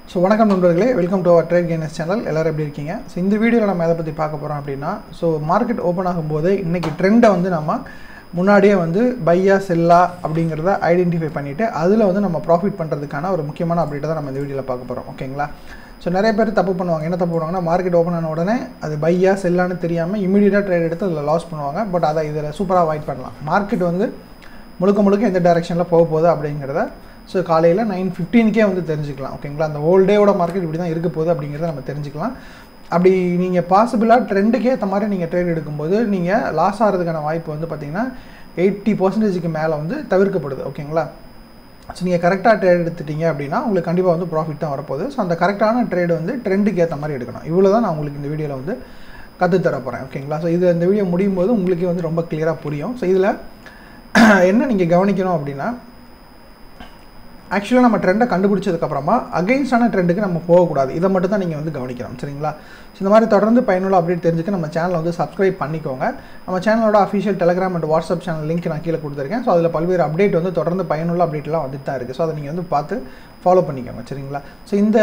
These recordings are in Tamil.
ஸோ வணக்கம் நண்பர்களே welcome to our trade gainers channel எல்லோரும் எப்படி இருக்கீங்க ஸோ இந்த வீடியோவில் நம்ம எதை பற்றி பார்க்க போகிறோம் அப்படின்னா ஸோ மார்க்கெட் ஓப்பன் ஆகும்போது இன்றைக்கி ட்ரெண்டை வந்து நம்ம முன்னாடியே வந்து பையா செல்லா அப்படிங்கிறத ஐடென்டிஃபை பண்ணிவிட்டு அதில் வந்து நம்ம ப்ராஃபிட் பண்ணுறதுக்கான ஒரு முக்கியமான அப்டேட்டை தான் நம்ம இந்த வீடியோவில் பார்க்க போகிறோம் ஓகேங்களா ஸோ நிறைய பேர் தப்பு பண்ணுவாங்க என்ன தப்பு பண்ணுவாங்கன்னா மார்க்கெட் ஓப்பன் ஆன உடனே அது பையா செல்லான்னு தெரியாமல் இமீடியட்டாக ட்ரேட் எடுத்து அதில் லாஸ் பண்ணுவாங்க பட் அதை இதில் சூப்பராக அவாய்ட் பண்ணலாம் மார்க்கெட் வந்து முழுக்க முழுக்க எந்த டைரெக்ஷனில் போக போகுது அப்படிங்கிறத ஸோ காலையில் நைன் ஃபிஃப்டீனுக்கே வந்து தெரிஞ்சுக்கலாம் ஓகேங்களா அந்த ஹோல் டேவோட மார்க்கெட் இப்படி தான் இருக்க போகுது அப்படிங்கிறத நம்ம தெரிஞ்சுக்கலாம் அப்படி நீங்கள் பாசிபிளாக ட்ரெண்டுக்கு ஏற்ற மாதிரி நீங்கள் ட்ரேட் எடுக்கும்போது நீங்கள் லாஸ் ஆகிறதுக்கான வாய்ப்பு வந்து பார்த்திங்கன்னா எயிட்டி பர்சன்டேஜுக்கு மேலே வந்து தவிர்க்கப்படுது ஓகேங்களா ஸோ நீங்கள் கரெக்டாக ட்ரேட் எடுத்துட்டீங்க அப்படின்னா உங்களுக்கு கண்டிப்பாக வந்து ப்ராஃபிட் தான் வரப்போகுது ஸோ அந்த கரெக்டான ட்ரேடு வந்து ட்ரெண்டுக்கு ஏற்ற மாதிரி எடுக்கணும் இவ்வளோ தான் நான் உங்களுக்கு இந்த வீடியோவில் வந்து கற்றுத்தர போகிறேன் ஓகேங்களா ஸோ இது இந்த வீடியோ முடியும் போது உங்களுக்கே வந்து ரொம்ப கிளியராக புரியும் ஸோ இதில் என்ன நீங்கள் கவனிக்கணும் அப்படின்னா ஆக்சுவலாக நம்ம ட்ரெண்டை கண்டுபிடிச்சதுக்கப்புறமா அகைன்ஸ்டான ட்ரெண்டுக்கு நம்ம போகக்கூடாது இதை மட்டும் தான் நீங்கள் வந்து கவனிக்கணும் சரிங்களா ஸோ இந்த மாதிரி தொடர்ந்து பயனுள்ள அப்டேட் தெரிஞ்சுக்க நம்ம சேனலை வந்து சப்ஸ்கிரைப் பண்ணிக்கோங்க நம்ம சேனலோட official Telegram and WhatsApp channel link நான் கீழே கொடுத்துருக்கேன் ஸோ அதில் பல்வேறு அப்டேட் வந்து தொடர்ந்து பயனுள்ள அப்டேட்லாம் வந்துட்டு தான் இருக்குது ஸோ அதை நீங்கள் வந்து பார்த்து ஃபாலோ பண்ணிக்கோங்க சரிங்களா ஸோ இந்த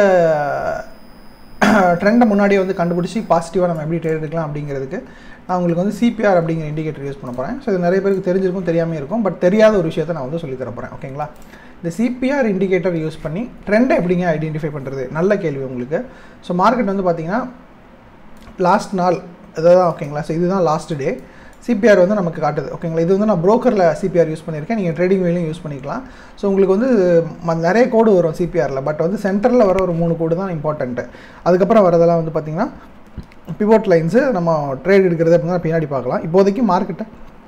ட்ரெண்டை முன்னாடியே வந்து கண்டுபிடிச்சி பாசிட்டிவாக நம்ம எப்படி ட்ரேட் எடுக்கலாம் அப்படிங்கிறதுக்கு நான் உங்களுக்கு வந்து சிபிஆர் அப்படிங்கிற இண்டிகேட்டர் யூஸ் பண்ண போகிறேன் ஸோ இது நிறைய பேருக்கு தெரிஞ்சிருக்கும் தெரியாமல் இருக்கும் பட் தெரியாத ஒரு விஷயத்தை நான் வந்து சொல்லித் தர போகிறேன் ஓகேங்களா இந்த சிபிஆர் இண்டிகேட்டர் யூஸ் பண்ணி ட்ரெண்டை எப்படிங்க ஐடென்டிஃபை பண்ணுறது நல்ல கேள்வி உங்களுக்கு ஸோ மார்க்கெட் வந்து பார்த்திங்கன்னா லாஸ்ட் நாள் இதுதான் ஓகேங்களா ஸோ இதுதான் லாஸ்ட் டே சிபிஆர் வந்து நமக்கு காட்டுது ஓகேங்களா இது வந்து நான் ப்ரோக்கரில் சிபிஆர் யூஸ் பண்ணியிருக்கேன் நீங்கள் ட்ரேடிங் வேலையும் யூஸ் பண்ணிக்கலாம் ஸோ உங்களுக்கு வந்து நிறைய கோடு வரும் சிபிஆரில் பட் வந்து சென்டரில் வர ஒரு மூணு கோடு தான் இம்பார்ட்டண்ட்டு அதுக்கப்புறம் வரதெல்லாம் வந்து பார்த்திங்கன்னா பிவோட் லைன்ஸு நம்ம ட்ரேட் எடுக்கிறது அப்படின்னா பின்னாடி பார்க்கலாம் இப்போதைக்கு மார்க்கெட்டை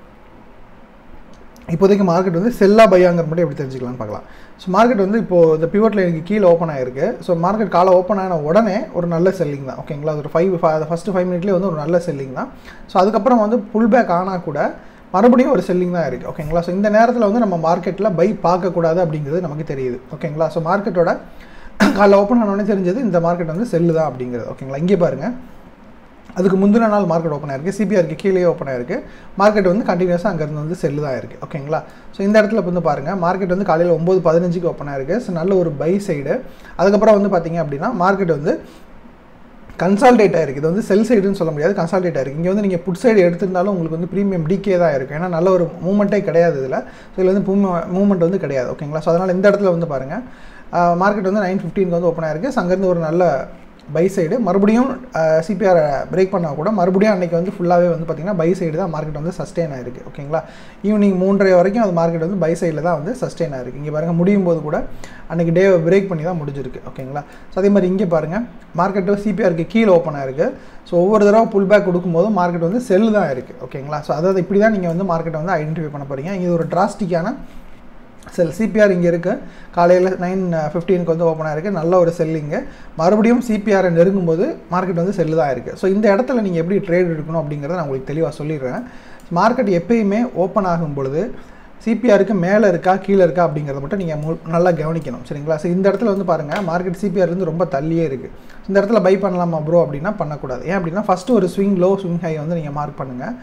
இப்போதைக்கு மார்க்கெட் வந்து செல்லா பையாங்கிற மட்டும் எப்படி தெரிஞ்சுக்கலாம்னு பார்க்கலாம் ஸோ மார்க்கெட் வந்து இப்போது இந்த பிவோட் லைனுக்கு கீழே ஓப்பன் ஆகிருக்கு ஸோ மார்க்கெட் காலை ஓப்பன் ஆன உடனே ஒரு நல்ல செல்லிங் தான் ஓகேங்களா ஒரு ஃபைவ் ஃபஸ்ட்டு ஃபைவ் மினிட்லேயே வந்து ஒரு நல்ல செல்லிங் தான் ஸோ அதுக்கப்புறம் வந்து புல் பேக் ஆனால் கூட மறுபடியும் ஒரு செல்லிங் தான் இருக்குது ஓகேங்களா ஸோ இந்த நேரத்தில் வந்து நம்ம மார்க்கெட்டில் பை பார்க்கக்கூடாது அப்படிங்கிறது நமக்கு தெரியுது ஓகேங்களா ஸோ மார்க்கெட்டோட காலைல ஓப்பன் ஆனோடனே தெரிஞ்சது இந்த மார்க்கெட் வந்து செல்லு தான் அப்படிங்கிறது ஓகேங்களா இங்கே பாருங்கள் அதுக்கு முந்தின நாள் மார்க்கெட் ஓப்பன் ஆயிருக்கு சிபிஆருக்கு கீழே ஓப்பன் ஆயிருக்கு மார்க்கெட் வந்து கண்டினியூஸாக அங்கேருந்து வந்து செல்லு தான் இருக்குது ஓகேங்களா ஸோ இந்த இடத்துல வந்து பாருங்கள் மார்க்கெட் வந்து காலையில் ஒம்பது பதினஞ்சுக்கு ஓப்பன் ஆயிருக்கு ஸோ நல்ல ஒரு பை சைடு அதுக்கப்புறம் வந்து பார்த்திங்க அப்படின்னா மார்க்கெட் வந்து கன்சால்டேட் ஆயிருக்கு இது வந்து செல் சைடுன்னு சொல்ல முடியாது கன்சால்டேட் ஆயிருக்கு இங்கே வந்து நீங்கள் புட் சைடு எடுத்திருந்தாலும் உங்களுக்கு வந்து ப்ரீமியம் டிகே தான் இருக்கும் ஏன்னா நல்ல ஒரு மூமெண்ட்டே கிடையாது இதில் ஸோ இதில் வந்து மூமெண்ட் வந்து கிடையாது ஓகேங்களா ஸோ அதனால் இந்த இடத்துல வந்து பாருங்கள் மார்க்கெட் வந்து நைன் ஃபிஃப்டீனுக்கு வந்து ஓப்பன் ஆயிருக்கு ஸோ அங்கேருந்து ஒரு நல்ல பை சைடு மறுபடியும் சிபிஆரை பிரேக் பண்ணால் கூட மறுபடியும் அன்றைக்கி வந்து ஃபுல்லாகவே வந்து பார்த்திங்கன்னா பை சைடு தான் மார்க்கெட் வந்து சஸ்டெயின் ஆயிருக்கு ஓகேங்களா ஈவினிங் மூன்றரை வரைக்கும் அது மார்க்கெட் வந்து பை சைடில் தான் வந்து சஸ்டெயின் ஆயிருக்கு இங்கே பாருங்கள் முடியும் போது கூட அன்றைக்கி டே பிரேக் பண்ணி தான் முடிஞ்சிருக்கு ஓகேங்களா ஸோ அதே மாதிரி இங்கே பாருங்கள் மார்க்கெட்டு சிபிஆருக்கு கீழே ஓப்பன் ஆயிருக்கு ஸோ ஒவ்வொரு தடவை புல் பேக் கொடுக்கும்போது மார்க்கெட் வந்து செல்லு தான் இருக்குது ஓகேங்களா ஸோ அதாவது இப்படி தான் நீங்கள் வந்து மார்க்கெட்டை வந்து ஐடென்டிஃபை பண்ண போகிறீங்க இது ஒரு டிராஸ்டிக்கான செல் சிபிஆர் இங்கே இருக்குது காலையில் நைன் ஃபிஃப்டீனுக்கு வந்து ஓப்பன் ஆகிருக்கு நல்ல ஒரு செல்லிங்கு மறுபடியும் சிபிஆரை நெருங்கும்போது மார்க்கெட் வந்து செல்லு தான் இருக்குது ஸோ இந்த இடத்துல நீங்கள் எப்படி ட்ரேட் எடுக்கணும் அப்படிங்கிறத நான் உங்களுக்கு தெளிவாக சொல்லிடுறேன் மார்க்கெட் எப்பயுமே ஓப்பன் ஆகும் பொழுது சிபிஆருக்கு மேலே இருக்கா கீழே இருக்கா அப்படிங்கிறத மட்டும் நீங்கள் மு நல்லா கவனிக்கணும் சரிங்களா ஸோ இந்த இடத்துல வந்து பாருங்கள் மார்க்கெட் சிபிஆர் வந்து ரொம்ப தள்ளியே இருக்குது இந்த இடத்துல பை பண்ணலாமா ப்ரோ அப்படின்னா பண்ணக்கூடாது ஏன் அப்படின்னா ஃபஸ்ட்டு ஒரு ஸ்விங் லோ ஸ்விங் ஹை வந்து நீங்கள் மார்க் பண்ணுங்கள்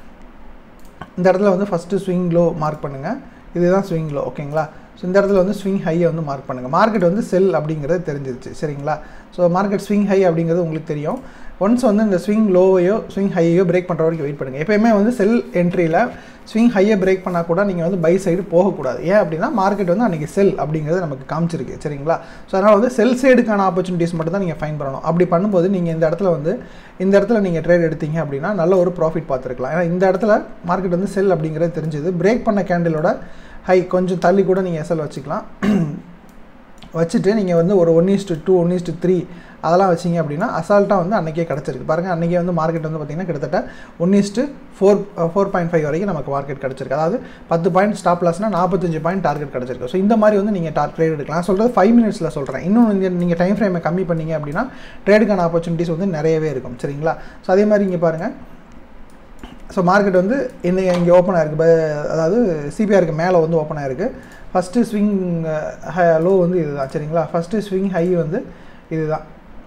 இந்த இடத்துல வந்து ஃபஸ்ட்டு ஸ்விங் லோ மார்க் பண்ணுங்கள் இதுதான் ஸ்விங் லோ ஓகேங்களா ஸோ இந்த இடத்துல வந்து ஸ்விங் ஹையை வந்து மார்க் பண்ணுங்கள் மார்க்கெட் வந்து செல் அப்படிங்கிறது தெரிஞ்சிருச்சு சரிங்களா ஸோ மார்க்கெட் ஸ்விங் ஹை அப்படிங்கிறது உங்களுக்கு தெரியும் ஒன்ஸ் வந்து இந்த ஸ்விங் லோவையோ ஸ்விங் ஹையோ பிரேக் பண்ணுற வரைக்கும் வெயிட் பண்ணுங்கள் எப்போயுமே வந்து செல் என்ட்ரியில் ஸ்விங் ஹையை பிரேக் பண்ணால் கூட நீங்கள் வந்து பை சைடு போகக்கூடாது ஏன் அப்படின்னா மார்க்கெட் வந்து அன்றைக்கி செல் அப்படிங்கிறது நமக்கு காமிச்சிருக்கு சரிங்களா ஸோ அதனால் வந்து செல் சைடுக்கான ஆப்பர்ச்சுனிட்டிஸ் மட்டும் தான் நீங்கள் ஃபைன் பண்ணணும் அப்படி பண்ணும்போது நீங்கள் இந்த இடத்துல வந்து இந்த இடத்துல நீங்கள் ட்ரேட் எடுத்தீங்க அப்படின்னா நல்ல ஒரு ப்ராஃபிட் பார்த்துருக்கலாம் ஏன்னா இந்த இடத்துல மார்க்கெட் வந்து செல் அப்படிங்கிறது தெரிஞ்சது பிரேக் பண்ண கேண்டிலோட ஹை கொஞ்சம் தள்ளி கூட நீங்கள் எஸ்எல் வச்சுக்கலாம் வச்சுட்டு நீங்கள் வந்து ஒரு one is to two one is to three அதெல்லாம் வச்சிங்க அப்படின்னா அசால்ட்டாக வந்து அன்றைக்கே கிடச்சிருக்கு பாருங்கள் அன்றைக்கே வந்து மார்க்கெட் வந்து பார்த்திங்கன்னா கிட்டத்தட்ட one is to four four point five வரைக்கும் நமக்கு மார்க்கெட் கிடச்சிருக்கு அதாவது பத்து பாயிண்ட் ஸ்டாப் லாஸ்னால் நாற்பத்தஞ்சு பாயிண்ட் டார்கெட் கிடச்சிருக்கு ஸோ இந்த மாதிரி வந்து நீங்கள் டார் ட்ரேட் எடுக்கலாம் நான் சொல்கிறது ஃபைவ் மினிட்ஸில் சொல்கிறேன் இன்னும் நீங்கள் நீங்கள் டைம் ஃப்ரேமை கம்மி பண்ணிங்க அப்படின்னா ட்ரேடுக்கான ஆப்பர்ச்சுனிட்டிஸ் வந்து நிறையவே இருக்கும் சரிங்களா ஸோ அதே மாதிரி இங்கே பாருங்கள் ஸோ மார்க்கெட் வந்து இன்றைக்கி இங்கே ஓப்பன் ஆயிருக்கு அதாவது சிபிஆருக்கு மேலே வந்து ஓப்பன் ஆயிருக்கு ஃபஸ்ட்டு ஸ்விங் லோ வந்து இதுதான் சரிங்களா ஃபஸ்ட்டு ஸ்விங் ஹை வந்து இதுதான்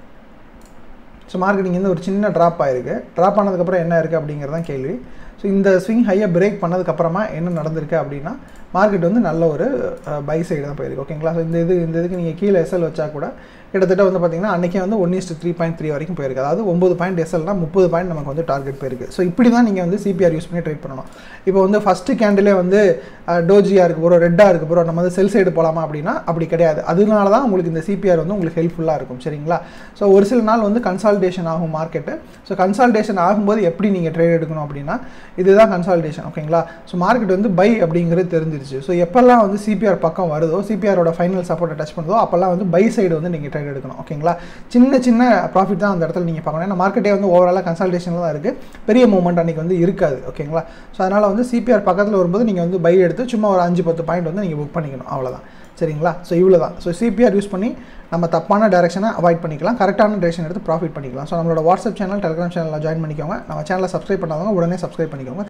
ஸோ மார்க்கெட்டிங் வந்து ஒரு சின்ன ட்ராப் ஆயிருக்கு ட்ராப் ஆனதுக்கப்புறம் என்ன இருக்குது அப்படிங்கிறது தான் கேள்வி ஸோ இந்த ஸ்விங் ஹையை பிரேக் பண்ணதுக்கப்புறமா என்ன நடந்திருக்கு அப்படின்னா மார்க்கெட் வந்து நல்ல ஒரு பை சைடு தான் போயிருக்கு ஓகேங்களா ஸோ இந்த இது இந்த இதுக்கு நீங்கள் கீழே எஸ்எல் வச்சா கூட கிட்டத்தட்ட வந்து பார்த்தீங்கன்னா அன்றைக்கே வந்து one is to three point three வரைக்கும் போயிருக்கு அதாவது ஒம்பது பாயிண்ட் எஸ்எல்னா முப்பது பாயிண்ட் நமக்கு வந்து டார்கெட் போயிருக்கு ஸோ இப்படி தான் நீங்கள் வந்து சிபிஆர் யூஸ் பண்ணி ட்ரேட் பண்ணணும் இப்போ வந்து ஃபஸ்ட்டு கேண்டிலே வந்து டோஜியாக இருக்கு ப்ரோ ரெட்டாக இருக்கு ப்ரோ நம்ம வந்து செல் சைடு போகலாமா அப்படின்னா அப்படி கிடையாது அதனால தான் உங்களுக்கு இந்த சிபிஆர் வந்து உங்களுக்கு ஹெல்ப்ஃபுல்லாக இருக்கும் சரிங்களா ஸோ ஒரு சில நாள் வந்து கன்சால்டேஷன் ஆகும் மார்க்கெட்டு ஸோ கன்சால்டேஷன் ஆகும்போது எப்படி நீங்கள் ட்ரேட் எடுக்கணும் அப்படின்னா இதுதான் கன்சால்டேஷன் ஓகேங்களா ஸோ மார்க்கெட் வந்து பை அப்படிங்கிறது தெரிஞ்சிருச்சு ஸோ எப்போல்லாம் வந்து சிபிஆர் பக்கம் வருதோ சிபிஆரோட ஃபைனல் சப்போர்ட்டை டச் பண்ணுதோ அப்போல்லாம் வந்து பை சைடு வந்து நீங்கள் ட்ரேட் எடுக்கணும் ஓகேங்களா சின்ன சின்ன ப்ராஃபிட் தான் அந்த இடத்துல நீங்கள் பார்க்கணும் ஏன்னா மார்க்கெட்டே வந்து ஓவராலாக கன்சல்டேஷனில் தான் இருக்குது பெரிய மூவ்மெண்ட் அன்றைக்கி வந்து இருக்காது ஓகேங்களா ஸோ அதனால் வந்து சிபிஆர் பக்கத்தில் வரும்போது நீங்கள் வந்து பை எடுத்து சும்மா ஒரு அஞ்சு பத்து பாயிண்ட் வந்து நீங்கள் புக் பண்ணிக்கணும் அவ்வளோதான் சரிங்களா ஸோ இவ்வளோ தான் ஸோ சிபிஆர் யூஸ் பண்ணி நம்ம தப்பான டேரக்ஷனை அவாய்ட் பண்ணிக்கலாம் கரெக்டான டேரக்ஷன் எடுத்து ப்ராஃபிட் பண்ணிக்கலாம் ஸோ நம்மளோட வாட்ஸ்அப் சேனல் டெலிகிராம் சேனலில் ஜாயின் பண்ணிக்கோங்க நம்ம சேனலை சப்ஸ்கிரைப் பண்ணாதவங்க உடனே சப்ஸ்கிரைப் பண்ணிக்கோங்க